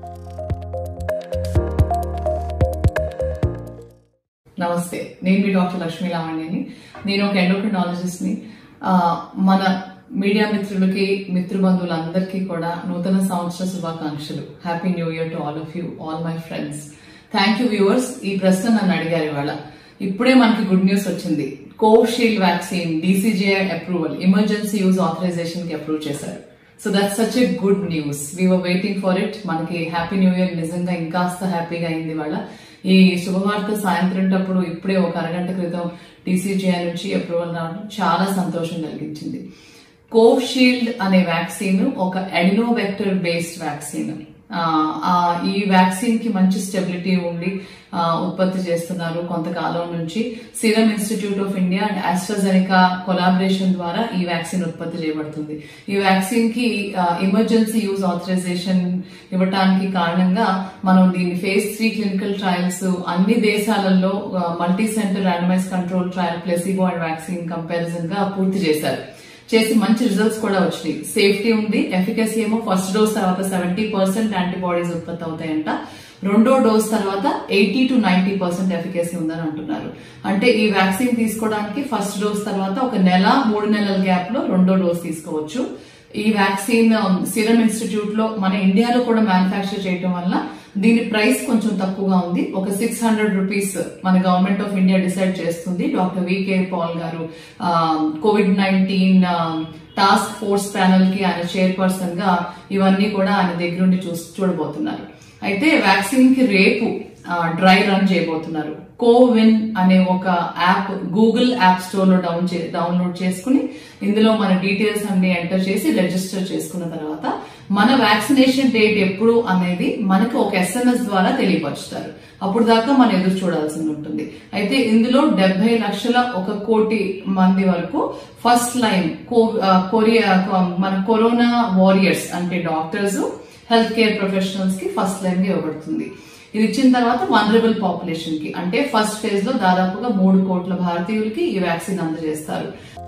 నమస్తే నేను మీ డాక్టర్ లక్ష్మీ లావణ్యని నేను ఒక ఎండోక్రినాలజిస్ట్ ని ఆ, మన మీడియా మిత్రులకి మిత్రు బంధువులందరికీ కూడా నూతన సంవత్సర శుభాకాంక్షలు happy new year to all of you all my friends thank you viewers ఈ ప్రశ్న నన్ను అడిగారు ఇవాళ ఇప్పుడే మనకి గుడ్ న్యూస్ వచ్చింది Covishield vaccine DCGI approval emergency use authorization కి అప్రూవ్ చేశారు so that such a good news were waiting for it మనకి హ్యాపీ న్యూ ఇయర్ నిజంగా ఇంకాస్త హ్యాపీగా అయింది వాళ్ళ ఈ శుభవార్త సాయంత్రం టప్పుడు ఇప్పుడే ఒక అరగంట క్రితం టీసీజీఐ నుంచి అప్రూవల్ రావడం చాలా సంతోషం కలిగించింది కోవిషీల్డ్ అనే వ్యాక్సిన్ ఒక ఎడినోవెక్టర్ బేస్డ్ వ్యాక్సిన్ ఆ, ఆ, ఈ వ్యాక్సిన్ కి మంచి స్టెబిలిటీ ఉండి ఆ, ఉత్పత్తి చేస్తున్నారు కొంతకాలం నుంచి Serum Institute of India and AstraZeneca collaboration ద్వారా ఈ వ్యాక్సిన్ ఉత్పత్తి చేయబడుతుంది ఈ వ్యాక్సిన్ కి ఎమర్జెన్సీ యూజ్ ఆథరైజేషన్ ఇవ్వటానికి కారణంగా మనం దీని ఫేజ్ త్రీ క్లినికల్ ట్రయల్స్ అన్ని దేశాలలో multi centre randomise control trial placebo and vaccine comparison గా పూర్తి చేశారు చేసి మంచి రిజల్ట్స్ కూడా వచ్చినాయి సేఫ్టీ ఉంది ఎఫికసీ ఏమో ఫస్ట్ డోస్ తర్వాత సెవెంటీ పర్సెంట్ యాంటీబాడీస్ ఉత్పత్తి అవుతాయంట రెండో డోస్ తర్వాత eighty to ninety percent efficacy ఉందని అంటున్నారు అంటే ఈ వ్యాక్సిన్ తీసుకోవడానికి ఫస్ట్ డోస్ తర్వాత ఒక నెల మూడు నెలల గ్యాప్ లో రెండో డోస్ తీసుకోవచ్చు ఈ వ్యాక్సిన్ సిరం ఇన్స్టిట్యూట్ లో మన ఇండియాలో కూడా మ్యానుఫ్యాక్చర్ చేయడం వల్ల దీని ప్రైస్ కొంచెం తక్కువగా ఉంది ఒక సిక్స్ హండ్రెడ్ రూపీస్ మన గవర్నమెంట్ ఆఫ్ ఇండియా డిసైడ్ చేస్తుంది డాక్టర్ వికే పాల్ గారు COVID nineteen task force panel కి ఆయన చైర్పర్సన్ గా ఇవన్నీ కూడా ఆయన దగ్గరుండి చూ చూడబోతున్నారు అయితే వ్యాక్సిన్ కి రేపు డ్రై రన్ చేయబోతున్నారు కోవిన్ అనే ఒక యాప్ గూగుల్ యాప్ స్టోర్ లో డౌన్ చే- డౌన్లోడ్ చేసుకుని ఇందులో మన డీటెయిల్స్ అన్ని ఎంటర్ చేసి రిజిస్టర్ చేసుకున్న తర్వాత మన వ్యాక్సినేషన్ డేట్ ఎప్పుడు అనేది మనకు ఒక ఎస్ఎంఎస్ ద్వారా తెలియపరుస్తారు అప్పుడు దాకా మనం ఎదురు చూడాల్సి ఉంటుంది అయితే ఇందులో డెబ్బై లక్షల ఒక కోటి మంది వరకు ఫస్ట్ లైన్ కొరియా మన కరోనా వారియర్స్ అంటే డాక్టర్స్ హెల్త్ కేర్ ప్రొఫెషనల్స్ కి ఫస్ట్ లైన్ గా ఇవ్వబడుతుంది ఇది ఇచ్చిన తర్వాత వనరబుల్ పాపులేషన్ కి అంటే ఫస్ట్ ఫేజ్ లో దాదాపుగా మూడు కోట్ల భారతీయులకి ఈ వ్యాక్సిన్ అందజేస్తారు